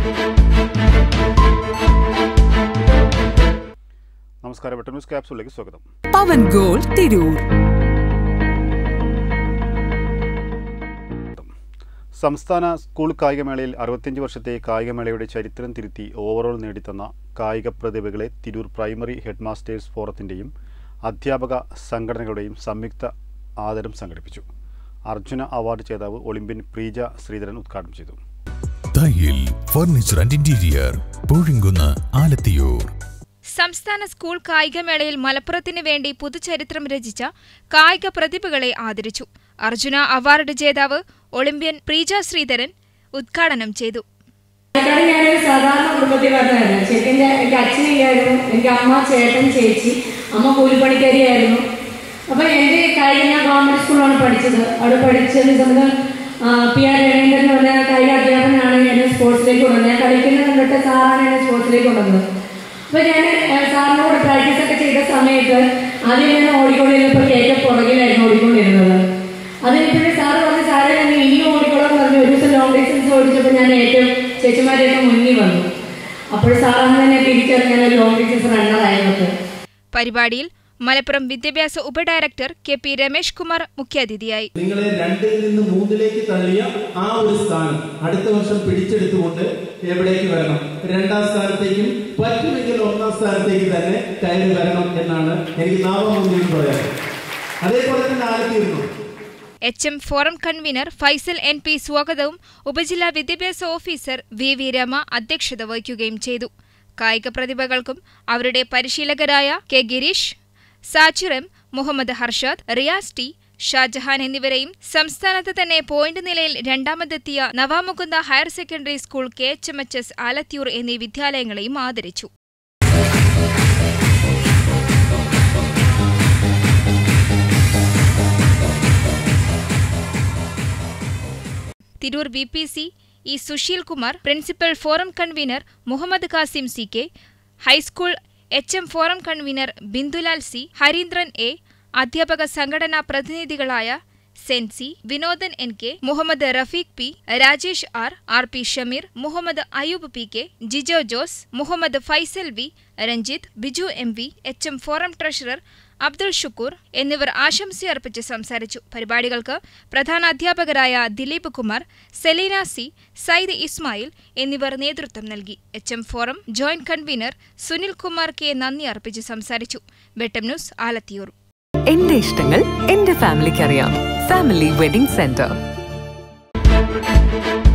നമസ്കാരം വെട്ട ന്യൂസ് ക്യാപ്സൂളിലേക്ക് സ്വാഗതം പവൻ ഗോൾ തിരൂർ സംസ്ഥാന സ്കൂൾ കായികമേളയിൽ അറുപത്തിയഞ്ച് വർഷത്തെ കായികമേളയുടെ ചരിത്രം തിരുത്തി ഓവറോൾ നേടിത്തന്ന കായിക പ്രതിഭകളെ തിരൂർ പ്രൈമറി ഹെഡ് മാസ്റ്റേഴ്സ് ഫോറത്തിൻ്റെയും അധ്യാപക സംഘടനകളുടെയും സംയുക്ത ആദരം സംഘടിപ്പിച്ചു അർജുന അവാർഡ് ജേതാവ് ഒളിമ്പ്യൻ പ്രീജ ശ്രീധരൻ ഉദ്ഘാടനം ചെയ്തു Thayyil furniture and interior Poozhinkunnu Alathiyur സംസ്ഥാന സ്കൂൾ കായികമേളയിൽ മലപ്പുറത്തിന് വേണ്ടി പുതുചരിത്രം രചിച്ച കായിക പ്രതിഭകളെ ആദരിച്ചു അർജുന അവാർഡ് ജേതാവ് ഒളിമ്പ്യൻ പ്രീജ ശ്രീധരൻ ഉദ്ഘാടനം ചെയ്തു പാലക്കാട് ഞാനൊരു സാധാരണ കുടുംബത്തിൽ പറഞ്ഞായിരുന്നു ശരിക്കും എൻ്റെ എൻ്റെ അച്ഛനില്ലായിരുന്നു എൻ്റെ അമ്മ ചേട്ടൻ ചേച്ചി അമ്മ കൂലിപ്പണിക്കാരിയായിരുന്നു അപ്പം എൻ്റെ കായിക ഞാൻ ഗവൺമെൻറ് സ്കൂളിലാണ് പഠിച്ചത് അവിടെ പഠിച്ചത് സമയത്ത് പി ആർ രവീന്ദ്രൻ എന്ന് പറഞ്ഞ കായിക അധ്യാപകനാണ് എന്നെ സ്പോർട്സിലേക്ക് കൊണ്ടുവന്നത് ഞാൻ കളിക്കുന്നത് കണ്ടിട്ട് സാറാണ് എന്നെ സ്പോർട്സിലേക്ക് കൊണ്ടുവന്നത് അപ്പം ഞാൻ സാറിൻ്റെ കൂടെ പ്രാക്ടീസ് ഒക്കെ ചെയ്ത സമയത്ത് ആദ്യം ഞാൻ ഓടിക്കൊണ്ടിരുന്നപ്പോൾ കേക്ക് പുറകിലായിരുന്നു ഓടിക്കൊണ്ടിരുന്നത് അതിന് പിന്നെ സാറ് പറഞ്ഞ സാറേ ഞാൻ ഇനി ഓടിക്കോളാൻ പറഞ്ഞു ഒരു ദിവസം ലോങ് ഡിസ്റ്റൻസ് ഓടിച്ചപ്പോൾ ഞാൻ ഏറ്റവും ചേച്ചിമാരെയൊക്കെ മുന്നിൽ വന്നു അപ്പോൾ സാറാണ് തന്നെ തിരിച്ചറിഞ്ഞ ഞാൻ ലോങ് ഡിസ്റ്റൻസ് റണ്ണറായിരുന്നത് പരിപാടിയിൽ മലപ്പുറം വിദ്യാഭ്യാസ ഉപഡയറക്ടർ കെ പി രമേഷ് കുമാർ മുഖ്യാതിഥിയായി നിങ്ങളെ രണ്ടിൽ നിന്ന് മൂന്നിലേക്ക് തള്ളിയ ആ ഒരു സ്ഥാനം അടുത്ത വർഷം പിടിച്ചെടുത്തുകൊണ്ട് എവിടേക്ക് വരണം രണ്ടാം സ്ഥാനത്തേക്കും പറ്റുമെങ്കിൽ ഒന്നാം സ്ഥാനത്തേക്ക് തന്നെ കയറി വരണം എന്നാണ് എനിക്ക് നാമമുന്നിൽ പറയാൻ അതേപോലെ തന്നെ ആലത്തീർന്നു H M forum convener Faisal N P സ്വാഗതവും ഉപജില്ലാ വിദ്യാഭ്യാസ ഓഫീസർ വി വി രമ അധ്യക്ഷത വഹിക്കുകയും ചെയ്തു കായിക പ്രതിഭകൾക്കും അവരുടെ പരിശീലകരായ K Girish Sajir M Muhammad Harshad Riyas T Shahjahan എന്നിവരെയും സംസ്ഥാനത്ത് തന്നെ പോയിന്റ് നിലയിൽ രണ്ടാമതെത്തിയ Navamukunda higher secondary school K H M H S Alathiyur എന്നീ വിദ്യാലയങ്ങളെയും ആദരിച്ചു Tirur V P C E Susheel Kumar principal forum convener Muhammad Kasim C K high school H M forum convener Bindulal C Harindran A അധ്യാപക സംഘടനാ പ്രതിനിധികളായ Sensy Vinodan N K Muhammad Rafeeq P Rajesh R R P Shameer Muhammad Ayub P K Jijo Jose Muhammad Faisal V Ranjith Biju M V H M forum treasurer Abdul Shukkur എന്നിവർ ആശംസയർപ്പിച്ച് സംസാരിച്ചു പരിപാടികൾക്ക് പ്രധാന അധ്യാപകരായ Dileep Kumar Selina C Sayyid Ismail എന്നിവർ നേതൃത്വം നൽകി H M forum joint convener Sunil Kumar K നന്ദി അർപ്പിച്ച് സംസാരിച്ചു വെട്ടം ന്യൂസ് ആലത്തിയൂർ എന്റെ ഇഷ്ടങ്ങൾ എന്റെ ഫാമിലിക്ക് അറിയാം ഫാമിലി വെഡിംഗ് സെന്റർ